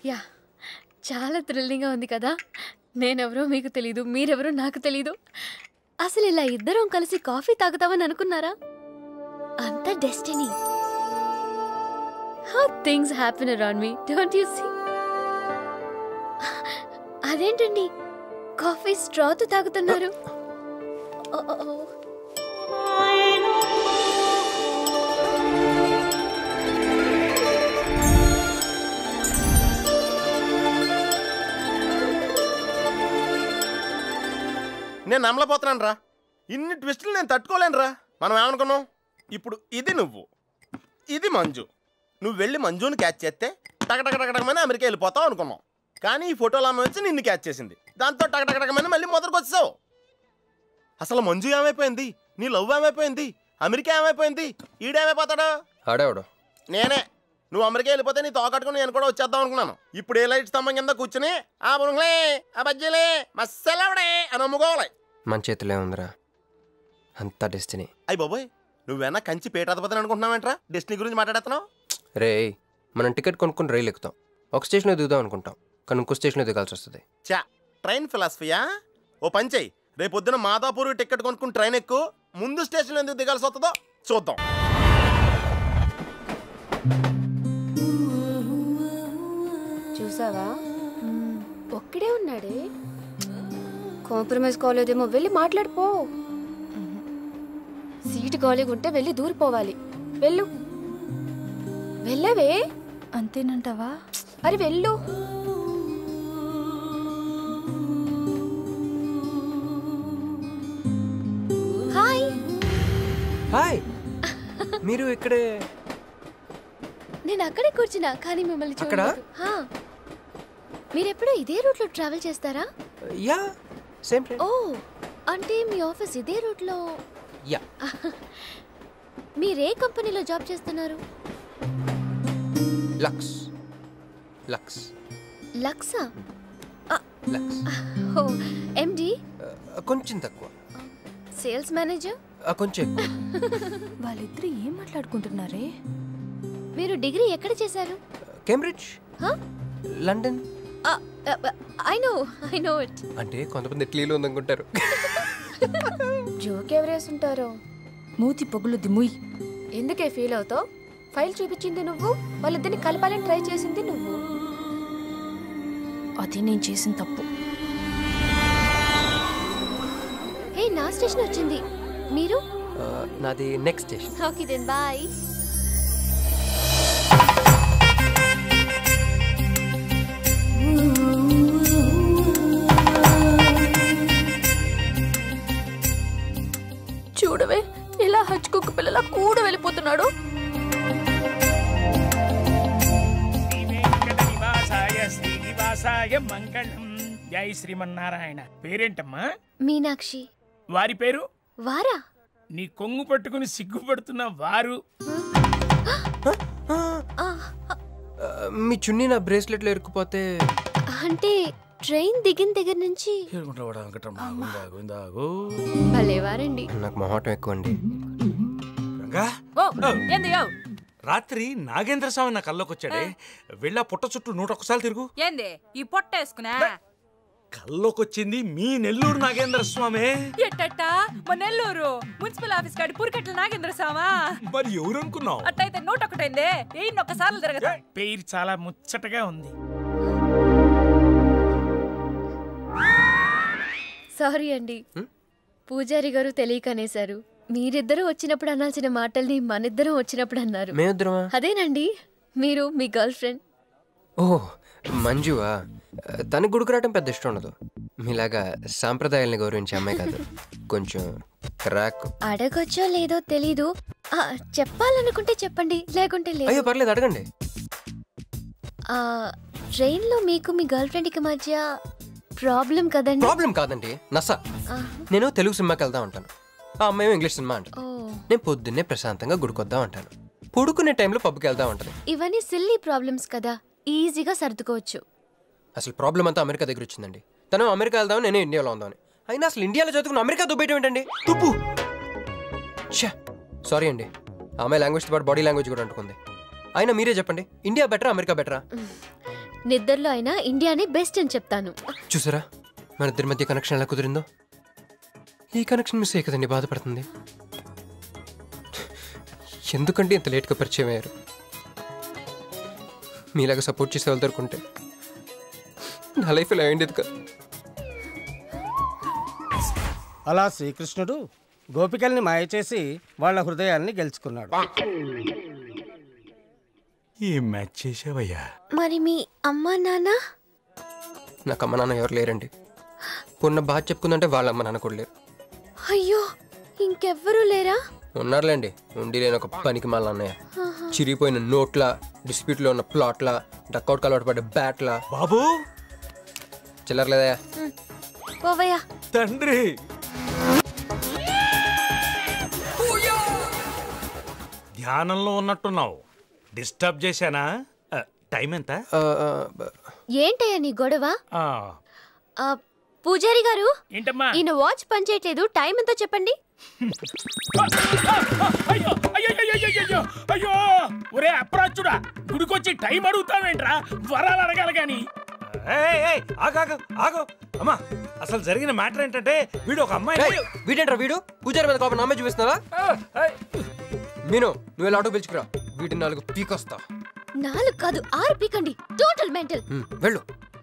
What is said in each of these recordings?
Yeah చాలా థ్రిల్లింగ్గా ఉంది కదా నేనెవరో మీకు తెలీదు మీరెవరో నాకు తెలీదు అసలు ఇలా ఇద్దరం కలిసి కాఫీ తాగుతామని అనుకున్నారా అంత destiny how things happen around me don't you see అదేంటండి కాఫీ స్ట్రాతో తాగుతున్నారు ఓ, ఓ, ఓ. నేను నమ్మలేకపోతున్నాను రా ఇన్ని ట్విస్టులు నేను తట్టుకోలేను రా మనం ఏమనుకున్నాం ఇప్పుడు ఇది నువ్వు ఇది మంజు నువ్వు వెళ్ళి మంజుని క్యాచ్ చేస్తే టకటకటకటకమని అమెరికా వెళ్ళిపోతావు అనుకున్నాం కానీ ఈ ఫోటోలు ఆమె వచ్చి నిన్ను క్యాచ్ చేసింది దాంతో టకటకటకమని మళ్ళీ మొదటికి వచ్చావు అసలు మంజు ఏమైపోయింది నీ లవ్ ఏమైపోయింది అమెరికా ఏమైపోయింది ఈడేమైపోతాడు ఆడేవాడు నేనే నువ్వు అమెరికా వెళ్ళిపోతే నీ తోకట్టుకుని నేను కూడా వచ్చేద్దాం అనుకున్నాను ఇప్పుడు ఏ లైట్ స్తంభం కింద కూర్చుని ఆ బునుగులే ఆ బజ్జీలే మస్సలవడే అని అమ్ముకోవాలి మన చేతిలో ఉందిరా అంతా డెస్టినీ అయ్యి బాబోయ్ నువ్వేనా కంచి పేటాధిపతిని అనుకుంటున్నావేంట్రా డెస్టినీ గురించి మాట్లాడుతున్నావు రే మనం టికెట్ కొనుక్కుని రైలు ఎక్కుతాం ఒక స్టేషన్లో దిగుదాం అనుకుంటాం కానీ ఇంకో స్టేషన్లో దిగాల్సి వస్తుంది చా ట్రైన్ ఫిలాసఫియా ఓ పని చెయ్యి రేపు పొద్దున మాదాపూర్ టికెట్ కొనుక్కుని ట్రైన్ ఎక్కు ముందు స్టేషన్ ఎందుకు దిగాల్సి వస్తుందో చూద్దాం చూసావా ఒక్కడే ఉన్నాడే కాంప్రమైజ్ కాలేదేమో వెళ్ళి మాట్లాడిపో సీటు ఖాళీగా ఉంటే వెళ్ళి దూరిపోవాలి వెళ్ళు వెళ్ళవే అంతేనంటావా అరే వెళ్ళు హాయ్ హాయ్ మీరు ఇక్కడే నేను అక్కడే కూర్చున్నా కానీ మిమ్మల్ని అక్కడా? చూడలేదు హా. మీరెప్పుడు ఇదే రూట్లో ట్రావెల్ చేస్తారా యా సేమ్ ఓ అంటే మీ ఆఫీస్ ఇదే రూట్లో యా మీరే కంపెనీలో జాబ్ చేస్తున్నారు లక్స్ లక్స్ లక్సా లక్స్ ఓ ఎండి కొంచెం తక్కువ సేల్స్ మేనేజర్ ఆ, కొంచెం ఎక్కువ వాళ్ళిద్దరు ఏం మాట్లాడుకుంటున్నారే మీరు డిగ్రీ ఎక్కడ చేశారు Cambridge London I know I know it అంటే కొంతమంది ఇట్లీలో ఉందనుకుంటారు జోక్ ఎవరేసుంటారో మూతి పొగులు దిముయ్ ఎందుకే ఫీల్ అవుతావు ఫైల్ చూపించింది నువ్వు వాళ్ళిద్దరిని కలపాలని ట్రై చేసింది నువ్వు అది నేను చేసిన తప్పు హే నా స్టేషన్ వచ్చింది మీరు ఆ, నాది next station okay then bye చూడవే ఇలా హచ్చుకుక్క పిల్లల కూడా వెళ్ళిపోతున్నాడు శ్రీవేంకట నివాసాయ శ్రీనివాసాయ మంగళం జై శ్రీమన్నారాయణ పేరేంటమ్మా మీనాక్షి వారి పేరు వారా నీ కొంగు పట్టుకుని సిగ్గుపడుతున్న వారు ఆ, ఆ, మీ చున్నీ నా బ్రేస్లెట్లో ఇరుక్కుపోతే అంటే ట్రైన్ దిగిన దగ్గర నుంచి భలేవారండి నాకు మొహాటం ఎక్కువ అండి రంగా ఏంది యో? రాత్రి నాగేంద్ర స్వామి నా కల్లోకి వచ్చాడే వెళ్ళా పుట్ట చుట్టూ నూట ఒక్కసారి తిరుగు ఏంది ఈ పొట్ట వేసుకున్నా కల్లోకి వచ్చింది మీ నెల్లూరు నాగేంద్ర స్వామి ఎట్టట్టా మా నెల్లూరు మున్సిపల్ ఆఫీస్ కాడి పురికట్ల నాగేంద్ర సామా మరి ఎవరు అనుకున్నావు అట్టయితే నూట ఒకటైందే ఎయిన్ ఒక్కసార్లు తిరగదు పేరు చాలా ముచ్చటగా ఉంది సారీ అండి పూజారి గారు తెలియక అనేశారు మీరిద్దరూ వచ్చినప్పుడు అనాల్సిన మాటల్ని మనిద్దరం వచ్చినప్పుడు అన్నారు మేమిద్దరమా అదేనండి మీరు మీ గర్ల్ ఫ్రెండ్ ఓ మంజువా తనకు గుడికి రావడం పెద్ద ఇష్టం ఉండదు మీలాగా సాంప్రదాయాల్ని గౌరవించే అమ్మాయి కాదు కొంచెం క్రాక్ అడగొచ్చో లేదో తెలీదు ఆ, చెప్పాలనుకుంటే చెప్పండి లేకుంటే లేదు అయ్యో పర్లేదు అడగండి ఆ, ట్రైన్లో మీకు మీ గర్ల్ ఫ్రెండ్కి మధ్య ప్రాబ్లం కదండి ప్రాబ్లం కాదండి నస ఆ, నేను తెలుగు సినిమాకి వెళ్దాం అంటాను ఆ అమ్మాయి ఇంగ్లీష్ సినిమా అంటాను ఓ నేను పొద్దున్నే ప్రశాంతంగా గుడికొద్దాం అంటాను పడుకునే టైంలో పబ్కి వెళ్దాం అంటది ఇవన్నీ సిల్లీ ప్రాబ్లమ్స్ కదా ఈజీగా సర్దుకోవచ్చు అసలు ప్రాబ్లం అంతా అమెరికా దగ్గర వచ్చిందండి తను అమెరికా వెళ్దాం నేను ఇండియాలో ఉందామని అయినా అసలు ఇండియాలో చదువుకుని అమెరికా దుబ్బేయటం ఏంటండి తుప్పు సారీ అండి ఆ అమ్మాయి లాంగ్వేజ్తో పాటు బాడీ లాంగ్వేజ్ కూడా అంటుకుంది అయినా మీరే చెప్పండి ఇండియా బెటరా అమెరికా బెటరా నిద్రలో అయినా ఇండియానే బెస్ట్ అని చెప్తాను చూసారా మన ఇద్దరి మధ్య కనెక్షన్ ఎలా కుదిరిందో ఈ కనెక్షన్ మిస్ అయ్యే కదండి బాధపడుతుంది ఎందుకంటే ఇంత లేట్గా పరిచయం అయ్యారు మీలాగా సపోర్ట్ చేసే వాళ్ళు దొరుకుంటే నా లైఫ్ ఇలా అయ్యిండేది కదా అలా శ్రీకృష్ణుడు గోపికల్ని మాయ చేసి వాళ్ళ హృదయాల్ని గెలుచుకున్నాడు ఏం మ్యాచ్ చేసావయ్యా మరి మీ అమ్మా నాన్న నాకు అమ్మ నాన్న ఎవరు లేరండి పొన్న బాధ చెప్పుకుందంటే వాళ్ళ అమ్మ నాన్న కూడా లేరు అయ్యో ఇంకెవ్వరూ లేరా ఉన్నారులేండి ఉండి లేని ఒక పనికి మళ్ళీ అన్నయ్య చిరిగిపోయిన నోట్ల డిస్ప్యూట్లో ఉన్న ప్లాట్ల డక్అవుట్ అలవాటు పడ్డ బ్యాట్ల బాబు చిల్లరలేదా పోవయ్యా తండ్రి ధ్యానంలో ఉన్నట్టున్నావు డిస్టర్బ్ చేశానా ఆ, టైం ఎంత ఏంటయ్యా నీ గొడవ ఆ, ఆ, పూజారి గారు ఏంటమ్మా ఈయన వాచ్ పనిచేయట్లేదు టైం ఎంతో చెప్పండి అయ్యో అయ్యో అయ్యో అయ్యో అయ్యో అయ్యో ఒరే అప్రాచుడా గుడికొచ్చి టైం అడుగుతావేంట్రా వరాలు అడగాలి గాని ఏయ్, ఏయ్, ఆగు ఆగు ఆగు అమ్మా అసలు జరిగిన మ్యాటర్ ఏంటంటే వీడు ఒక అమ్మాయి వీడేంట్రా వీడు పూజారి మీద కోపం నమ్మే చూపిస్తున్నావా మీను నువ్వు ఎలా ఆటో పిలుచుకురా వీటి నాలుగు పీకొస్తా నాలుగు కాదు ఆరు పీకండి టోటల్ మెంటల్ ఉమ్, వెళ్ళు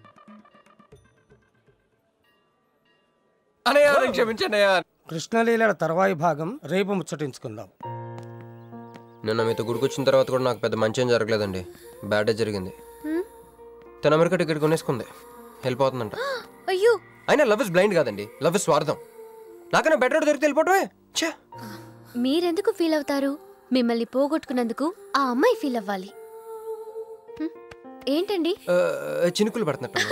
అనయ్య నన్ను క్షమించండి అయ్యా కృష్ణలీలల తర్వాయి భాగం రేపు ముచ్చటించుకుందాం నిన్న మీతో గుడికొచ్చిన తర్వాత కూడా నాకు పెద్ద మంచి ఏం జరగలేదండి బ్యాడే జరిగింది తన అమెరికా టికెట్ కొనేసుకుంది వెళ్ళిపోతుందంట అయ్యో అయినా లవ్ ఇస్ బ్లైండ్ కాదండి లవ్ ఇస్ స్వార్థం నాకన్నా బెటర్ దొరికితే వెళ్ళిపోవటమే ఛే మీరెందుకు ఫీల్ అవుతారు మిమ్మల్ని పోగొట్టుకున్నందుకు ఆ అమ్మాయి ఫీల్ అవ్వాలి హ్మ్. ఏంటండి ఆ, చినుకులు పడుతున్నట్టు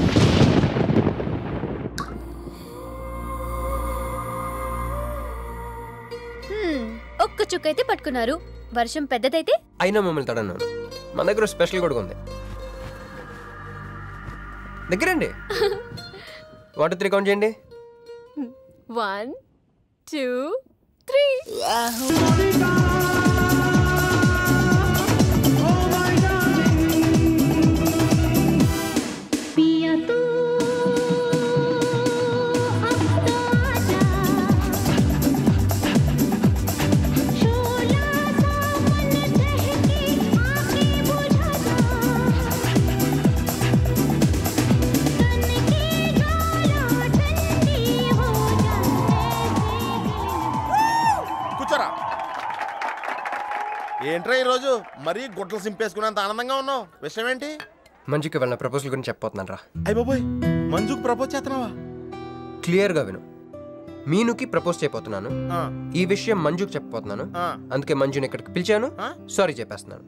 హ్మ్. ఒక్క చుక్కైతే పట్టుకున్నారు వర్షం పెద్దదైతే అయినా మమ్మల్ని తడన్నాను మన దగ్గర స్పెషల్ కూడా ఉంది దగ్గరండి వాటర్ త్రీ కౌంట్ చేయండి వన్ టూ త్రీ కూర్చోరా ఏంట్రా ఈరోజు మరీ గుడ్లు సింపేసుకున్నంత ఆనందంగా ఉన్నావు విషయం ఏంటి మంచికి వెళ్ళిన ప్రపోజల్ గురించి చెప్పబోతున్నాను రా అయ్య బాబోయ్ మంజుకు ప్రపోజ్ చేస్తున్నావా క్లియర్గా విను మీనుకి ప్రపోజ్ చేయబోతున్నాను ఆ, ఈ విషయం మంజుకి చెప్పబోతున్నాను ఆ. అందుకే మంజుని ఇక్కడికి పిలిచాను ఆ? సారీ చెప్పేస్తున్నాను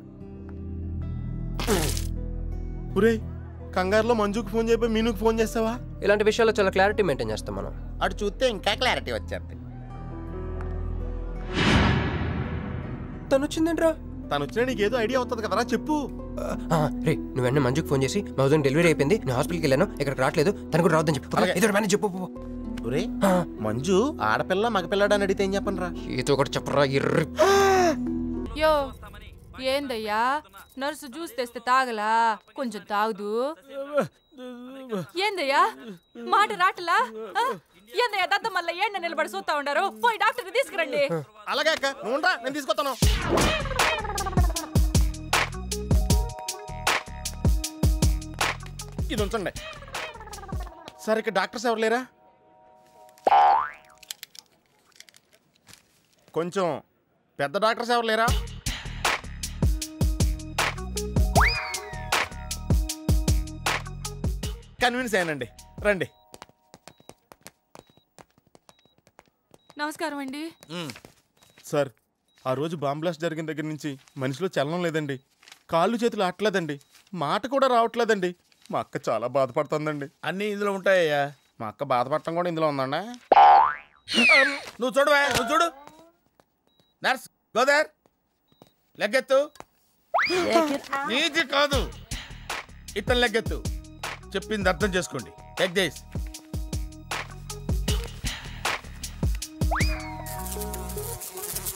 ఒరేయ్ కంగారులో మంజుకు ఫోన్ చేయబోయి మీనుకు ఫోన్ చేస్తావా ఇలాంటి విషయాల్లో చాలా క్లారిటీ మెయింటైన్ చేస్తాం మనం అటు చూస్తే ఇంకా క్లారిటీ వచ్చేది తను వచ్చిందేంట్రా తను వచ్చినా నీకేదో ఐడియా అవుతుంది కదరా చెప్పు ఆ, రే నువ్వు వెంటనే మంజుకి ఫోన్ చేసి మా వదిన డెలివరీ అయిపోయింది నేను హాస్పిటల్కి వెళ్ళాను ఇక్కడికి రావట్లేదు తను కూడా రావద్దని చెప్పు అలాగే. ఇద్దరు మేనేజ్ చెప్పు పో. ఒరే ఆ, మంజు ఆడపిల్ల మగపిల్లడు అని అడిగితే ఏం చెప్పను రా ఏదో ఒకటి చెప్పరా ఎర్రి యో ఏందయ్యా నర్సు జ్యూస్ తెస్తే తాగలా కొంచెం తాగుదు ఏందయ్యా మాట రాటలా ఆ? ఏందయ్యా దత్త మళ్ళీ ఏండ నిలబడి చూస్తా ఉండారు పోయి డాక్టర్ని తీసుకురండి అలాగే అక్క నువ్వు ఉండరా, నేను తీసుకొస్తాను ఇది ఉంచండి సార్ ఇక్కడ డాక్టర్స్ ఎవరు లేరా కొంచెం పెద్ద డాక్టర్స్ ఎవరు లేరా కన్విన్స్ అయ్యానండి రండి నమస్కారం అండి సార్ ఆ రోజు బాంబ్ బ్లాస్ట్ జరిగిన దగ్గర నుంచి మనిషిలో చలనం లేదండి కాళ్ళు చేతులు ఆటలేదండి మాట కూడా రావట్లేదండి మా అక్క చాలా బాధపడుతుందండి అన్నీ ఇందులో ఉంటాయ్యా మా అక్క బాధపడటం కూడా ఇందులో ఉందండి నువ్వు చూడవా నువ్వు చూడు నర్స్ గోదర్ లెగ్గెత్తు నీది కాదు ఇతను లెగ్గెత్తు చెప్పింది అర్థం చేసుకోండి లెగ్ చేసి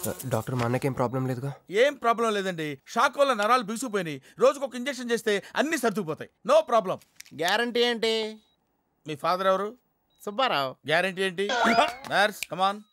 డాక్టర్ మా అన్నకేం ప్రాబ్లం లేదుగా ఏం ప్రాబ్లం లేదండి షాక్ వల్ల నరాలు బిగుసిపోయినాయి రోజుకు ఒక ఇంజెక్షన్ చేస్తే అన్ని సర్దుకుపోతాయి నో ప్రాబ్లం గ్యారంటీ ఏంటి మీ ఫాదర్ ఎవరు సుబ్బారావు గ్యారంటీ ఏంటి నర్స్ కమాన్